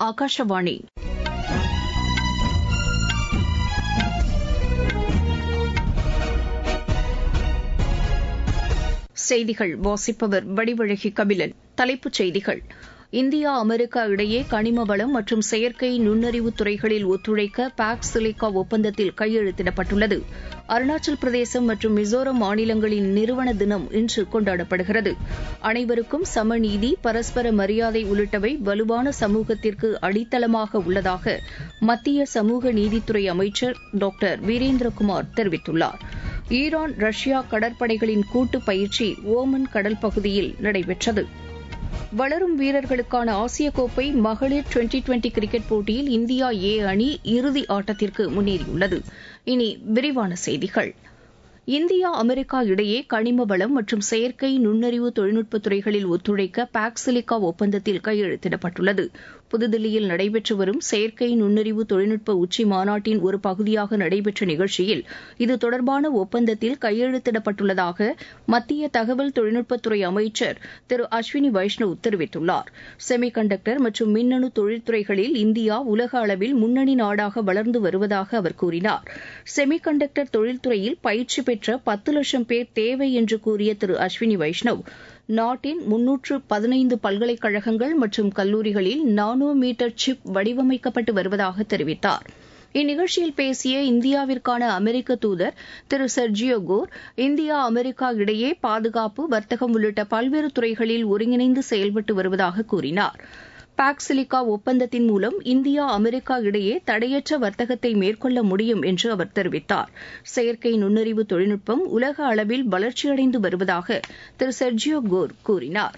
ஆகாஷவாணி செய்திகள் வாசிப்பவர் வடிவழகி கபிலன் தலைப்புச் செய்திகள் இந்தியா அமெரிக்கா இடையே கனிம வளம் மற்றும் செயற்கை நுண்ணறிவு துறைகளில் ஒத்துழைக்க பாக் சிலிக்கா ஒப்பந்தத்தில் கையெழுத்திடப்பட்டுள்ளது அருணாச்சல் பிரதேசம் மற்றும் மிசோரம் மாநிலங்களின் நிறுவன தினம் இன்று கொண்டாடப்படுகிறது அனைவருக்கும் சமநீதி பரஸ்பர மரியாதை உள்ளிட்டவை வலுவான சமூகத்திற்கு அடித்தளமாக உள்ளதாக மத்திய சமூக நீதித்துறை அமைச்சர் டாக்டர் வீரேந்திரகுமார் தெரிவித்துள்ளார் ஈரான் ரஷ்யா கடற்படைகளின் கூட்டு பயிற்சி ஓமன் கடல் பகுதியில் நடைபெற்றது வளரும் வீரர்களுக்கான ஆசிய கோப்பை மகளிர் டுவெண்டி டுவெண்டி கிரிக்கெட் போட்டியில் இந்தியா ஏ அணி இறுதி ஆட்டத்திற்கு முன்னேறியுள்ளது இனி விரிவான செய்திகள் இந்தியா அமெரிக்கா இடையே கனிம வளம் மற்றும் செயற்கை நுண்ணறிவு தொழில்நுட்ப துறைகளில் ஒத்துழைக்க பாக்சிலிக்கா ஒப்பந்தத்தில் கையெழுத்திடப்பட்டுள்ளது புதுதில்லியில் நடைபெற்று வரும் செயற்கை நுண்ணறிவு தொழில்நுட்ப உச்சி மாநாட்டின் ஒரு பகுதியாக நடைபெற்ற நிகழ்ச்சியில் இது தொடர்பான ஒப்பந்தத்தில் கையெழுத்திடப்பட்டுள்ளதாக மத்திய தகவல் தொழில்நுட்பத்துறை அமைச்சர் திரு அஸ்வினி வைஷ்ணவ் தெரிவித்துள்ளார் செமி கண்டக்டர் மற்றும் மின்னணு தொழில்துறைகளில் இந்தியா உலக அளவில் முன்னணி நாடாக வளர்ந்து வருவதாக அவர் கூறினார் செமி கண்டக்டர் தொழில்துறையில் பயிற்சி பெற்ற பத்து லட்சம் பேர் தேவை என்று கூறிய திரு அஸ்வினி வைஷ்ணவ் நாட்டின் முன்னூற்று பதினைந்து பல்கலைக்கழகங்கள் மற்றும் கல்லூரிகளில் நானோ மீட்டர் சிப் வடிவமைக்கப்பட்டு வருவதாக தெரிவித்தார் இந்நிகழ்ச்சியில் பேசிய இந்தியாவிற்கான அமெரிக்க தூதர் திரு செர்ஜியோ கோர் இந்தியா அமெரிக்கா இடையே பாதுகாப்பு வர்த்தகம் உள்ளிட்ட பல்வேறு துறைகளில் ஒருங்கிணைந்து செயல்பட்டு வருவதாக கூறினார் பாக்சிலிக்கா ஒப்பந்தத்தின் மூலம் இந்தியா அமெரிக்கா இடையே தடையற்ற வர்த்தகத்தை மேற்கொள்ள முடியும் என்று அவர் தெரிவித்தார் செயற்கை நுண்ணறிவு தொழில்நுட்பம் உலக அளவில் வளர்ச்சியடைந்து வருவதாக திரு செர்ஜியோ கோர் கூறினார்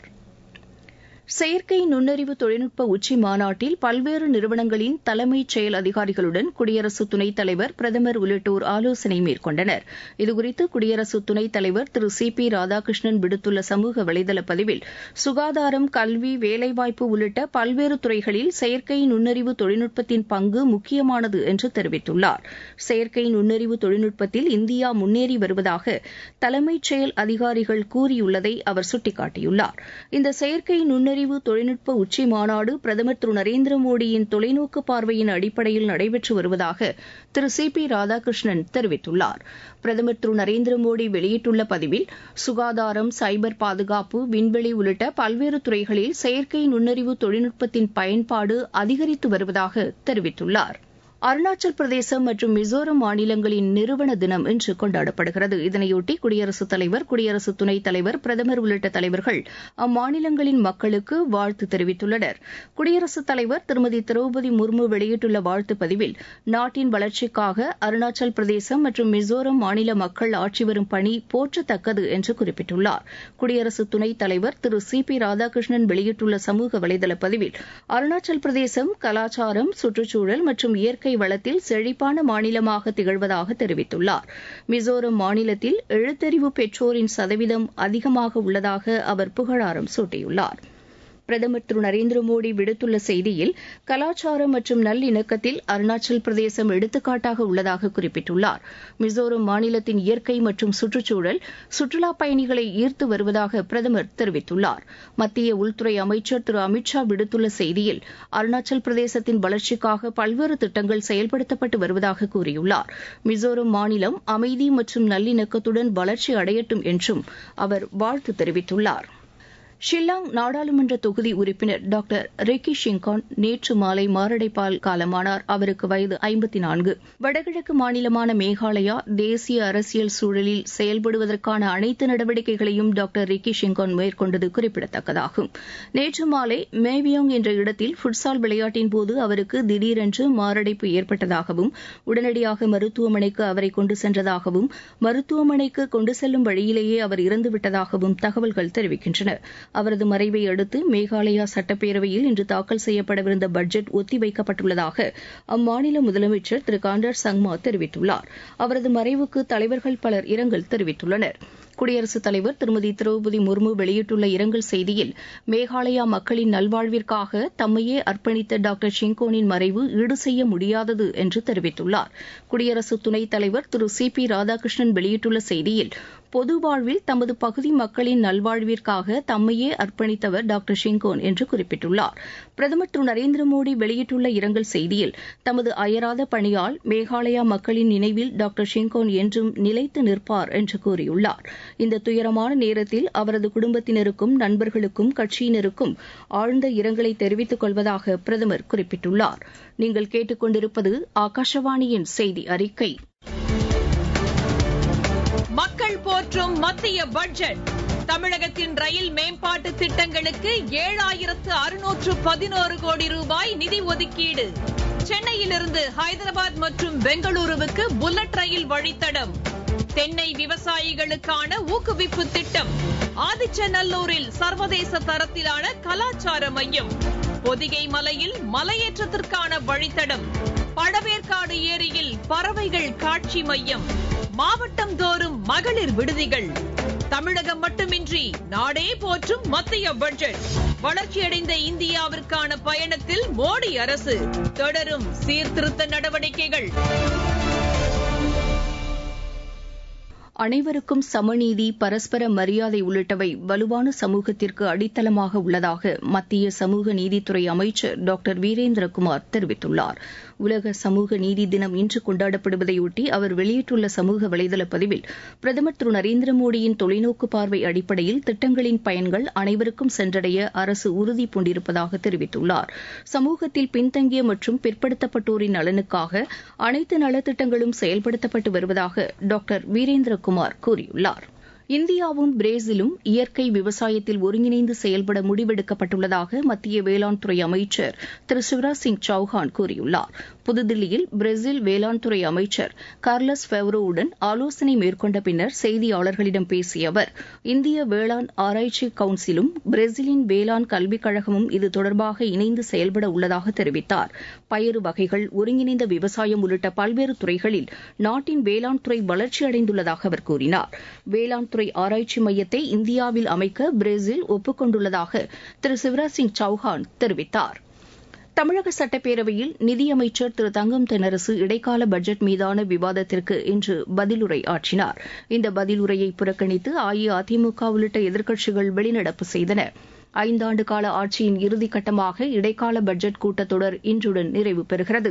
செயற்கை நுண்ணறிவு தொழில்நுட்ப உச்சி மாநாட்டில் பல்வேறு நிறுவனங்களின் தலைமைச் செயல் அதிகாரிகளுடன் குடியரசு துணைத் தலைவர் பிரதமர் உள்ளிட்டோர் ஆலோசனை மேற்கொண்டனர் இதுகுறித்து குடியரசு துணைத் தலைவர் திரு சி பி ராதாகிருஷ்ணன் விடுத்துள்ள சமூக வலைதள பதிவில் சுகாதாரம் கல்வி வேலைவாய்ப்பு உள்ளிட்ட பல்வேறு துறைகளில் செயற்கை நுண்ணறிவு தொழில்நுட்பத்தின் பங்கு முக்கியமானது என்று தெரிவித்துள்ளார் செயற்கை நுண்ணறிவு தொழில்நுட்பத்தில் இந்தியா முன்னேறி வருவதாக தலைமைச் செயல் அதிகாரிகள் கூறியுள்ளதை அவர் சுட்டிக்காட்டியுள்ளார் இந்த செயற்கை நுண்ணறிவு நுண்ணறிவு தொழில்நுட்ப உச்சி மாநாடு பிரதமர் திரு நரேந்திர மோடியின் தொலைநோக்கு பார்வையின் அடிப்படையில் நடைபெற்று வருவதாக திரு சி பி ராதாகிருஷ்ணன் தெரிவித்துள்ளார் பிரதமர் திரு நரேந்திர மோடி வெளியிட்டுள்ள பதிவில் சுகாதாரம் சைபர் பாதுகாப்பு விண்வெளி உள்ளிட்ட பல்வேறு துறைகளில் செயற்கை நுண்ணறிவு தொழில்நுட்பத்தின் பயன்பாடு அதிகரித்து வருவதாக தெரிவித்துள்ளார் அருணாச்சல் பிரதேசம் மற்றும் மிசோரம் மாநிலங்களின் நிறுவன தினம் இன்று கொண்டாடப்படுகிறது இதனையொட்டி குடியரசுத் தலைவர் குடியரசு துணைத் தலைவர் பிரதமர் உள்ளிட்ட தலைவர்கள் அம்மாநிலங்களின் மக்களுக்கு வாழ்த்து தெரிவித்துள்ளனர் குடியரசுத் தலைவர் திருமதி திரௌபதி முர்மு வெளியிட்டுள்ள வாழ்த்துப் பதிவில் நாட்டின் வளர்ச்சிக்காக அருணாச்சல் பிரதேசம் மற்றும் மிசோரம் மாநில மக்கள் ஆற்றி வரும் பணி போற்றத்தக்கது என்று குறிப்பிட்டுள்ளார் குடியரசு துணைத் தலைவர் திரு சி பி ராதாகிருஷ்ணன் வெளியிட்டுள்ள சமூக வலைதள பதிவில் அருணாச்சல் பிரதேசம் கலாச்சாரம் சுற்றுச்சூழல் மற்றும் இயற்கை வளத்தில் செழிப்பான மாநிலமாக திகழ்வதாக தெரிவித்துள்ளார் மிசோரம் மாநிலத்தில் எழுத்தறிவு பெற்றோரின் சதவீதம் அதிகமாக உள்ளதாக அவர் புகழாரம் சூட்டியுள்ளார் பிரதமர் திரு நரேந்திர மோடி விடுத்துள்ள செய்தியில் கலாச்சாரம் மற்றும் நல்லிணக்கத்தில் அருணாச்சல் பிரதேசம் எடுத்துக்காட்டாக உள்ளதாக குறிப்பிட்டுள்ளார் மிசோரம் மாநிலத்தின் இயற்கை மற்றும் சுற்றுச்சூழல் சுற்றுலாப் பயணிகளை ஈர்த்து வருவதாக பிரதமர் தெரிவித்துள்ளார் மத்திய உள்துறை அமைச்சர் திரு அமித்ஷா விடுத்துள்ள செய்தியில் அருணாச்சல் பிரதேசத்தின் வளர்ச்சிக்காக பல்வேறு திட்டங்கள் செயல்படுத்தப்பட்டு வருவதாக கூறியுள்ளார் மிசோரம் மாநிலம் அமைதி மற்றும் நல்லிணக்கத்துடன் வளர்ச்சி அடையட்டும் என்றும் அவர் வாழ்த்து தெரிவித்துள்ளார் ஷில்லாங் நாடாளுமன்ற தொகுதி உறுப்பினர் டாக்டர் ரெக்கி ஷிங்கான் நேற்று மாலை மாரடைப்பால் காலமானார் அவருக்கு வயது ஐம்பத்தி நான்கு வடகிழக்கு மாநிலமான மேகாலயா தேசிய அரசியல் சூழலில் செயல்படுவதற்கான அனைத்து நடவடிக்கைகளையும் டாக்டர் ரிக்கி ஷிங்கான் மேற்கொண்டது குறிப்பிடத்தக்கதாகும் நேற்று மாலை மேவியோங் என்ற இடத்தில் ஃபுட்சால் விளையாட்டின் போது அவருக்கு திடீரென்று மாரடைப்பு ஏற்பட்டதாகவும் உடனடியாக மருத்துவமனைக்கு அவரை கொண்டு சென்றதாகவும் மருத்துவமனைக்கு கொண்டு செல்லும் வழியிலேயே அவர் இறந்துவிட்டதாகவும் தகவல்கள் தெரிவிக்கின்றன அவரது மறைவை அடுத்து மேகாலயா சட்டப்பேரவையில் இன்று தாக்கல் செய்யப்படவிருந்த பட்ஜெட் ஒத்திவைக்கப்பட்டுள்ளதாக அம்மாநில முதலமைச்சர் திரு காண்டர் சங்மா தெரிவித்துள்ளார் அவரது மறைவுக்கு தலைவர்கள் பலர் இரங்கல் தெரிவித்துள்ளனர் குடியரசுத் தலைவர் திருமதி திரௌபதி முர்மு வெளியிட்டுள்ள இரங்கல் செய்தியில் மேகாலயா மக்களின் நல்வாழ்விற்காக தம்மையே அர்ப்பணித்த டாக்டர் ஷிங்கோனின் மறைவு ஈடு செய்ய முடியாதது என்று தெரிவித்துள்ளார் குடியரசு துணைத் தலைவர் திரு சி பி ராதாகிருஷ்ணன் வெளியிட்டுள்ள செய்தியில் பொது வாழ்வில் தமது பகுதி மக்களின் நல்வாழ்விற்காக தம்மையே அர்ப்பணித்தவர் டாக்டர் ஷிங்கோன் என்று குறிப்பிட்டுள்ளார் பிரதமர் திரு நரேந்திர மோடி வெளியிட்டுள்ள இரங்கல் செய்தியில் தமது அயராத பணியால் மேகாலயா மக்களின் நினைவில் டாக்டர் ஷிங்கோன் என்றும் நிலைத்து நிற்பார் என்று கூறியுள்ளார் இந்த துயரமான நேரத்தில் அவரது குடும்பத்தினருக்கும் நண்பர்களுக்கும் கட்சியினருக்கும் ஆழ்ந்த இரங்கலை தெரிவித்துக் கொள்வதாக பிரதமர் குறிப்பிட்டுள்ளார் நீங்கள் கேட்டுக்கொண்டிருப்பது ஆகாஷவாணியின் செய்தி அறிக்கை மக்கள் போற்றும் மத்திய பட்ஜெட் தமிழகத்தின் ரயில் மேம்பாட்டு திட்டங்களுக்கு ஏழாயிரத்து அறுநூற்று பதினோரு கோடி ரூபாய் நிதி ஒதுக்கீடு சென்னையிலிருந்து ஹைதராபாத் மற்றும் பெங்களூருவுக்கு புல்லட் ரயில் வழித்தடம் தென்னை விவசாயிகளுக்கான ஊக்குவிப்பு திட்டம் ஆதிச்சநல்லூரில் சர்வதேச தரத்திலான கலாச்சார மையம் பொதிகை மலையில் மலையேற்றத்திற்கான வழித்தடம் பழவேற்காடு ஏரியில் பறவைகள் காட்சி மையம் மாவட்டம் தோறும் மகளிர் விடுதிகள் தமிழகம் மட்டுமின்றி நாடே போற்றும் மத்திய பட்ஜெட் வளர்ச்சியடைந்த இந்தியாவிற்கான பயணத்தில் மோடி அரசு தொடரும் சீர்திருத்த நடவடிக்கைகள் அனைவருக்கும் சமநீதி பரஸ்பர மரியாதை உள்ளிட்டவை வலுவான சமூகத்திற்கு அடித்தளமாக உள்ளதாக மத்திய சமூக நீதித்துறை அமைச்சர் டாக்டர் வீரேந்திரகுமார் தெரிவித்துள்ளார் உலக சமூக நீதி தினம் இன்று கொண்டாடப்படுவதையொட்டி அவர் வெளியிட்டுள்ள சமூக வலைதள பதிவில் பிரதமர் திரு நரேந்திர மோடியின் தொலைநோக்கு பார்வை அடிப்படையில் திட்டங்களின் பயன்கள் அனைவருக்கும் சென்றடைய அரசு உறுதி பூண்டிருப்பதாக தெரிவித்துள்ளார் சமூகத்தில் பின்தங்கிய மற்றும் பிற்படுத்தப்பட்டோரின் நலனுக்காக அனைத்து நலத்திட்டங்களும் செயல்படுத்தப்பட்டு வருவதாக டாக்டர் வீரேந்திரகுமார் கூறியுள்ளார் இந்தியாவும் பிரேசிலும் இயற்கை விவசாயத்தில் ஒருங்கிணைந்து செயல்பட முடிவெடுக்கப்பட்டுள்ளதாக மத்திய வேளாண் துறை அமைச்சர் திரு சிவராஜ் சிங் சௌஹான் கூறியுள்ளார் புதுதில்லியில் பிரேசில் வேளாண் துறை அமைச்சர் கார்லஸ் ஃபெவ்ரோவுடன் ஆலோசனை மேற்கொண்ட பின்னர் செய்தியாளர்களிடம் பேசிய அவர் இந்திய வேளாண் ஆராய்ச்சி கவுன்சிலும் பிரேசிலின் வேளாண் கல்விக் கழகமும் இது தொடர்பாக இணைந்து செயல்பட உள்ளதாக தெரிவித்தார் பயறு வகைகள் ஒருங்கிணைந்த விவசாயம் உள்ளிட்ட பல்வேறு துறைகளில் நாட்டின் வேளாண் துறை வளர்ச்சியடைந்துள்ளதாக அவர் கூறினார் வேளாண் துறை ஆராய்ச்சி மையத்தை இந்தியாவில் அமைக்க பிரேசில் ஒப்புக்கொண்டுள்ளதாக திரு சிவராஜ் சிங் சௌஹான் தெரிவித்தார் தமிழக சட்டப்பேரவையில் நிதியமைச்சர் திரு தங்கம் தென்னரசு இடைக்கால பட்ஜெட் மீதான விவாதத்திற்கு இன்று பதிலுரை ஆற்றினார் இந்த பதிலுரையை புறக்கணித்து அஇஅதிமுக உள்ளிட்ட எதிர்க்கட்சிகள் வெளிநடப்பு செய்தன ஐந்தாண்டு கால ஆட்சியின் இறுதிக்கட்டமாக இடைக்கால பட்ஜெட் கூட்டத்தொடர் இன்றுடன் நிறைவு பெறுகிறது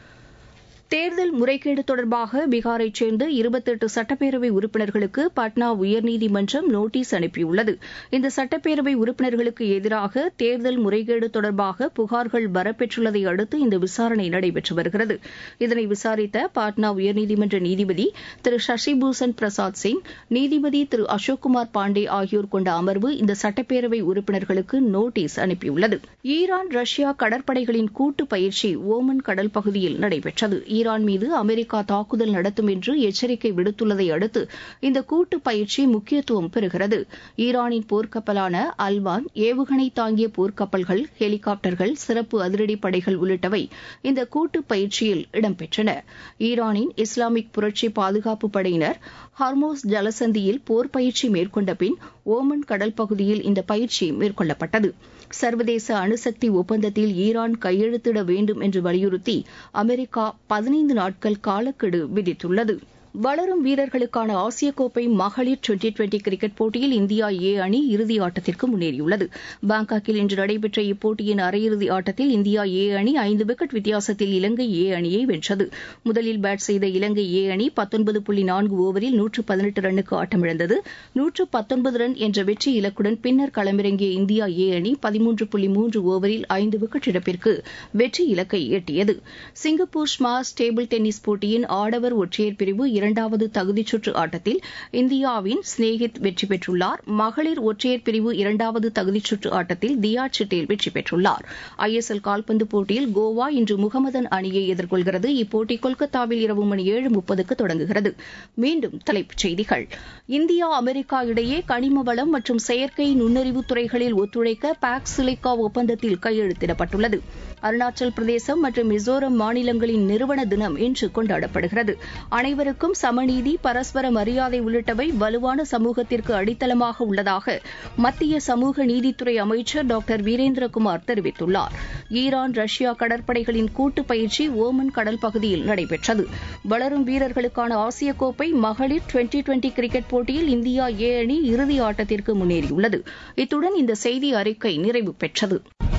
தேர்தல் முறைகேடு தொடர்பாக பீகாரைச் சேர்ந்த இருபத்தெட்டு சட்டப்பேரவை உறுப்பினர்களுக்கு பாட்னா உயர்நீதிமன்றம் நோட்டீஸ் அனுப்பியுள்ளது இந்த சட்டப்பேரவை உறுப்பினர்களுக்கு எதிராக தேர்தல் முறைகேடு தொடர்பாக புகார்கள் வரப்பெற்றுள்ளதை அடுத்து இந்த விசாரணை நடைபெற்று வருகிறது இதனை விசாரித்த பாட்னா உயர்நீதிமன்ற நீதிபதி திரு சசிபூஷன் பிரசாத் சிங் நீதிபதி திரு அசோக்குமார் பாண்டே ஆகியோர் கொண்ட அமர்வு இந்த சட்டப்பேரவை உறுப்பினர்களுக்கு நோட்டீஸ் அனுப்பியுள்ளது ஈரான் ரஷ்யா கடற்படைகளின் கூட்டு பயிற்சி ஓமன் கடல் பகுதியில் நடைபெற்றது ஈரான் மீது அமெரிக்கா தாக்குதல் நடத்தும் என்று எச்சரிக்கை விடுத்துள்ளதை அடுத்து இந்த கூட்டு பயிற்சி முக்கியத்துவம் பெறுகிறது ஈரானின் போர்க்கப்பலான அல்வான் ஏவுகணை தாங்கிய போர்க்கப்பல்கள் ஹெலிகாப்டர்கள் சிறப்பு அதிரடி படைகள் உள்ளிட்டவை இந்த கூட்டு பயிற்சியில் இடம்பெற்றன ஈரானின் இஸ்லாமிக் புரட்சி பாதுகாப்பு படையினர் ஹார்மோஸ் ஜலசந்தியில் போர் பயிற்சி மேற்கொண்ட பின் ஓமன் கடல் பகுதியில் இந்த பயிற்சி மேற்கொள்ளப்பட்டது சர்வதேச அணுசக்தி ஒப்பந்தத்தில் ஈரான் கையெழுத்திட வேண்டும் என்று வலியுறுத்தி அமெரிக்கா பதினைந்து நாட்கள் காலக்கெடு விதித்துள்ளது வளரும் வீரர்களுக்கான ஆசிய கோப்பை மகளிர் டுவெண்டி டுவெண்டி கிரிக்கெட் போட்டியில் இந்தியா ஏ அணி இறுதி ஆட்டத்திற்கு முன்னேறியுள்ளது பாங்காக்கில் இன்று நடைபெற்ற இப்போட்டியின் அரையிறுதி ஆட்டத்தில் இந்தியா ஏ அணி ஐந்து விக்கெட் வித்தியாசத்தில் இலங்கை ஏ அணியை வென்றது முதலில் பேட் செய்த இலங்கை ஏ அணி பத்தொன்பது புள்ளி நான்கு ஓவரில் நூற்று பதினெட்டு ரன்னுக்கு ஆட்டமிழந்தது நூற்று பத்தொன்பது ரன் என்ற வெற்றி இலக்குடன் பின்னர் களமிறங்கிய இந்தியா ஏ அணி பதிமூன்று புள்ளி மூன்று ஓவரில் ஐந்து விக்கெட் இழப்பிற்கு வெற்றி இலக்கை எட்டியது சிங்கப்பூர் ஸ்மாஷ் டேபிள் டென்னிஸ் போட்டியின் ஆடவர் ஒற்றையர் பிரிவு இரண்டாவது தகுதிச் சுற்று ஆட்டத்தில் இந்தியாவின் ஸ்னேகித் வெற்றி பெற்றுள்ளார் மகளிர் ஒற்றையர் பிரிவு இரண்டாவது தகுதிச் சுற்று ஆட்டத்தில் தியா சிட்டேல் வெற்றி பெற்றுள்ளார் ஐஎஸ்எல் கால்பந்து போட்டியில் கோவா இன்று முகமதன் அணியை எதிர்கொள்கிறது இப்போட்டி கொல்கத்தாவில் இரவு மணி ஏழு முப்பதுக்கு தொடங்குகிறது மீண்டும் தலைப்புச் செய்திகள் இந்தியா அமெரிக்கா இடையே கனிம வளம் மற்றும் செயற்கை நுண்ணறிவு துறைகளில் ஒத்துழைக்க பாக் சிலிக்கா ஒப்பந்தத்தில் கையெழுத்திடப்பட்டுள்ளது அருணாச்சல் பிரதேசம் மற்றும் மிசோரம் மாநிலங்களின் நிறுவன தினம் இன்று கொண்டாடப்படுகிறது அனைவருக்கும் சமநீதி பரஸ்பர மரியாதை உள்ளிட்டவை வலுவான சமூகத்திற்கு அடித்தளமாக உள்ளதாக மத்திய சமூக நீதித்துறை அமைச்சர் டாக்டர் வீரேந்திரகுமார் தெரிவித்துள்ளார் ஈரான் ரஷ்யா கடற்படைகளின் கூட்டு பயிற்சி ஓமன் கடல் பகுதியில் நடைபெற்றது வளரும் வீரர்களுக்கான ஆசிய கோப்பை மகளிர் டுவெண்டி டுவெண்டி கிரிக்கெட் போட்டியில் இந்தியா ஏ அணி இறுதி ஆட்டத்திற்கு முன்னேறியுள்ளது இத்துடன் இந்த செய்தி அறிக்கை நிறைவு பெற்றது